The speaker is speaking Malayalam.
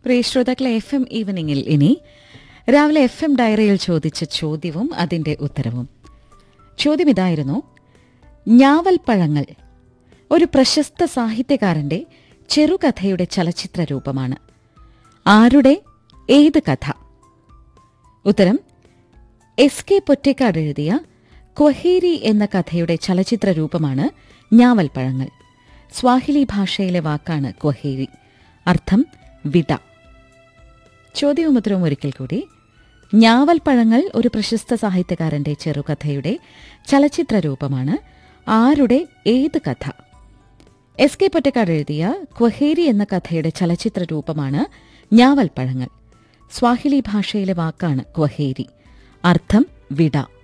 പ്രിയ ശ്രോതാക്കളെ എഫ് എം ഈവനിങ്ങിൽ ഇനി രാവിലെ എഫ് എം ഡയറിയിൽ ചോദിച്ച ചോദ്യവും അതിന്റെ ഉത്തരവും ചോദ്യം ഇതായിരുന്നു ഞാവൽപ്പഴങ്ങൾ ഒരു പ്രശസ്ത സാഹിത്യകാരന്റെ ചെറുകഥയുടെ ചലച്ചിത്ര രൂപമാണ് ആരുടെ ഏത് കഥ ഉത്തരം എസ് കെ പൊറ്റേക്കാട് എഴുതിയ ക്വഹേരി എന്ന കഥയുടെ ചലച്ചിത്ര രൂപമാണ് ഞാവൽപ്പഴങ്ങൾ സ്വാഹിലി ഭാഷയിലെ വാക്കാണ് ക്വഹേരി അർത്ഥം വിട ചോദ്യവും ഉത്തരവും ഒരിക്കൽ കൂടി ഞാവൽപ്പഴങ്ങൾ ഒരു പ്രശസ്ത സാഹിത്യകാരന്റെ ചെറുകഥയുടെ ചലച്ചിത്ര രൂപമാണ് ആരുടെ ഏത് കഥ എസ് കെ പൊറ്റക്കാട് എഴുതിയ ക്വഹേരി എന്ന കഥയുടെ ചലച്ചിത്ര രൂപമാണ് ഞാവൽപ്പഴങ്ങൾ സ്വാഹിലി ഭാഷയിലെ വാക്കാണ് ക്വഹേരി അർത്ഥം വിട